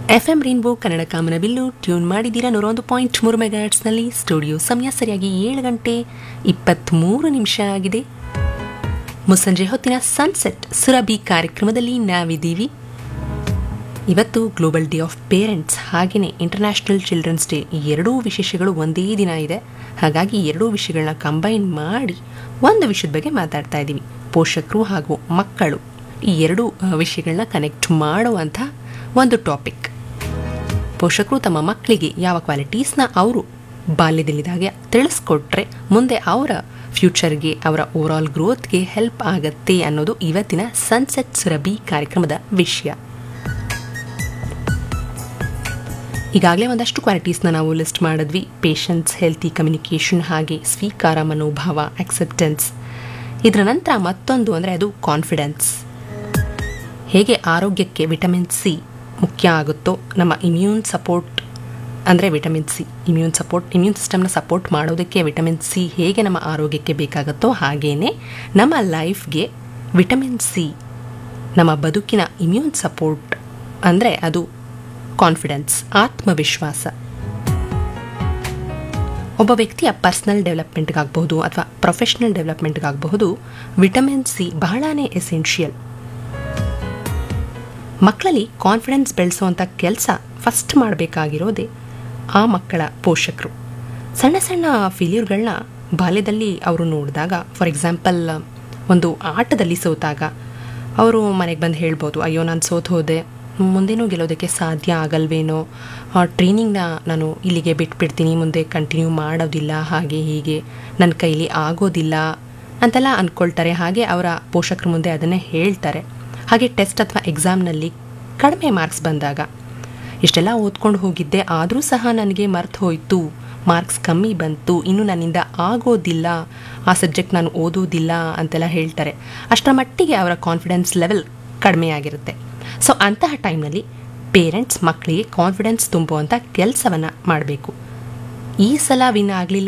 F M rainbow Kannada ಕಾಮನಬಿಲ್ಲು tune ಮಾಡಿದ್ದೀರಾ ನೂರ ಒಂದು ಪಾಯಿಂಟ್ ಮೂರು ಮೆಗಾಟ್ಸ್ನಲ್ಲಿ ಸ್ಟುಡಿಯೋ ಸಮಯ ಸರಿಯಾಗಿ ಏಳು ಗಂಟೆ ಇಪ್ಪತ್ತ್ಮೂರು ನಿಮಿಷ ಆಗಿದೆ ಮುಸ್ಸಂಜೆ ಹೊತ್ತಿನ ಸನ್ಸೆಟ್ ಸುರಭಿ ಕಾರ್ಯಕ್ರಮದಲ್ಲಿ ನಾವಿದ್ದೀವಿ ಇವತ್ತು ಗ್ಲೋಬಲ್ ಡೇ ಆಫ್ ಪೇರೆಂಟ್ಸ್ ಹಾಗೆಯೇ ಇಂಟರ್ನ್ಯಾಷನಲ್ ಚಿಲ್ಡ್ರನ್ಸ್ ಡೇ ಈ ಎರಡೂ ವಿಶೇಷಗಳು ಒಂದೇ ದಿನ ಇದೆ ಹಾಗಾಗಿ ಎರಡೂ ವಿಷಯಗಳನ್ನ ಕಂಬೈನ್ ಮಾಡಿ ಒಂದು ವಿಷಯದ ಬಗ್ಗೆ ಮಾತಾಡ್ತಾ ಇದ್ದೀವಿ ಪೋಷಕರು ಹಾಗೂ ಮಕ್ಕಳು ಈ ಎರಡೂ ಆ, ವಿಷಯಗಳನ್ನ ಕನೆಕ್ಟ್ ಮಾಡುವಂಥ ಒಂದು ಟಾಪಿಕ್ ಪೋಷಕರು ತಮ್ಮ ಮಕ್ಕಳಿಗೆ ಯಾವ ಕ್ವಾಲಿಟೀಸ್ನ ಅವರು ಬಾಲ್ಯದಲ್ಲಿದ್ದಾಗೆ ತಿಳಿಸ್ಕೊಟ್ರೆ ಮುಂದೆ ಅವರ ಫ್ಯೂಚರ್ಗೆ ಅವರ ಓವರಾಲ್ ಗ್ರೋತ್ಗೆ ಹೆಲ್ಪ್ ಆಗತ್ತೆ ಅನ್ನೋದು ಇವತ್ತಿನ ಸನ್ಸೆಟ್ ಸುರಭಿ ಕಾರ್ಯಕ್ರಮದ ವಿಷಯ ಈಗಾಗಲೇ ಒಂದಷ್ಟು ಕ್ವಾಲಿಟೀಸ್ನ ನಾವು ಲಿಸ್ಟ್ ಮಾಡಿದ್ವಿ ಪೇಷನ್ಸ್ ಹೆಲ್ತಿ ಕಮ್ಯುನಿಕೇಷನ್ ಹಾಗೆ ಸ್ವೀಕಾರ ಮನೋಭಾವ ಅಕ್ಸೆಪ್ಟೆನ್ಸ್ ಇದರ ನಂತರ ಮತ್ತೊಂದು ಅಂದರೆ ಅದು ಕಾನ್ಫಿಡೆನ್ಸ್ ಹೇಗೆ ಆರೋಗ್ಯಕ್ಕೆ ವಿಟಮಿನ್ ಸಿ ಮುಖ್ಯ ಆಗುತ್ತೋ ನಮ್ಮ ಇಮ್ಯೂನ್ ಸಪೋರ್ಟ್ ಅಂದರೆ vitamin C immune support immune ಸಿಸ್ಟಮ್ನ ಸಪೋರ್ಟ್ ಮಾಡೋದಕ್ಕೆ ವಿಟಮಿನ್ ಸಿ ಹೇಗೆ ನಮ್ಮ ಆರೋಗ್ಯಕ್ಕೆ ಬೇಕಾಗುತ್ತೋ ಹಾಗೇನೆ ನಮ್ಮ ಲೈಫ್ಗೆ ವಿಟಮಿನ್ ಸಿ ನಮ್ಮ ಬದುಕಿನ ಇಮ್ಯೂನ್ ಸಪೋರ್ಟ್ ಅಂದರೆ ಅದು ಕಾನ್ಫಿಡೆನ್ಸ್ ಆತ್ಮವಿಶ್ವಾಸ ಒಬ್ಬ ವ್ಯಕ್ತಿಯ ಪರ್ಸನಲ್ ಡೆವಲಪ್ಮೆಂಟ್ಗಾಗಬಹುದು ಅಥವಾ ಪ್ರೊಫೆಷನಲ್ ಡೆವಲಪ್ಮೆಂಟ್ಗಾಗಬಹುದು ವಿಟಮಿನ್ ಸಿ ಬಹಳನೇ ಎಸೆನ್ಷಿಯಲ್ ಮಕ್ಕಳಲ್ಲಿ ಕಾನ್ಫಿಡೆನ್ಸ್ ಬೆಳೆಸುವಂಥ ಕೆಲಸ ಫಸ್ಟ್ ಮಾಡಬೇಕಾಗಿರೋದೇ ಆ ಮಕ್ಕಳ ಪೋಷಕರು ಸಣ್ಣ ಸಣ್ಣ ಫೇಲ್ಯೂರ್ಗಳನ್ನ ಬಾಲ್ಯದಲ್ಲಿ ಅವರು ನೋಡಿದಾಗ ಫಾರ್ ಎಕ್ಸಾಂಪಲ್ ಒಂದು ಆಟದಲ್ಲಿ ಸೋತಾಗ ಅವರು ಮನೆಗೆ ಬಂದು ಹೇಳ್ಬೋದು ಅಯ್ಯೋ ನಾನು ಸೋತು ಹೋದೆ ಮುಂದೇನೂ ಗೆಲ್ಲೋದಕ್ಕೆ ಸಾಧ್ಯ ಆಗಲ್ವೇನೋ ಟ್ರೈನಿಂಗ್ನ ನಾನು ಇಲ್ಲಿಗೆ ಬಿಟ್ಬಿಡ್ತೀನಿ ಮುಂದೆ ಕಂಟಿನ್ಯೂ ಮಾಡೋದಿಲ್ಲ ಹಾಗೆ ಹೀಗೆ ನನ್ನ ಕೈಲಿ ಆಗೋದಿಲ್ಲ ಅಂತೆಲ್ಲ ಅಂದ್ಕೊಳ್ತಾರೆ ಹಾಗೆ ಅವರ ಪೋಷಕರ ಮುಂದೆ ಅದನ್ನೇ ಹೇಳ್ತಾರೆ ಹಾಗೆ ಟೆಸ್ಟ್ ಅಥವಾ ಎಕ್ಸಾಮ್ನಲ್ಲಿ ಕಡಿಮೆ ಮಾರ್ಕ್ಸ್ ಬಂದಾಗ ಇಷ್ಟೆಲ್ಲ ಓದ್ಕೊಂಡು ಹೋಗಿದ್ದೆ ಆದರೂ ಸಹ ನನಗೆ ಮರ್ತು ಹೋಯಿತು ಮಾರ್ಕ್ಸ್ ಕಮ್ಮಿ ಬಂತು ಇನ್ನು ನನ್ನಿಂದ ಆಗೋದಿಲ್ಲ ಆ ಸಬ್ಜೆಕ್ಟ್ ನಾನು ಓದೋದಿಲ್ಲ ಅಂತೆಲ್ಲ ಹೇಳ್ತಾರೆ ಅಷ್ಟರ ಮಟ್ಟಿಗೆ ಅವರ ಕಾನ್ಫಿಡೆನ್ಸ್ ಲೆವೆಲ್ ಕಡಿಮೆ ಆಗಿರುತ್ತೆ ಸೊ ಅಂತಹ ಟೈಮ್ನಲ್ಲಿ ಪೇರೆಂಟ್ಸ್ ಮಕ್ಕಳಿಗೆ ಕಾನ್ಫಿಡೆನ್ಸ್ ತುಂಬುವಂಥ ಕೆಲಸವನ್ನು ಮಾಡಬೇಕು ಈ ಸಲ ವಿನ್ ಆಗಲಿಲ್ಲ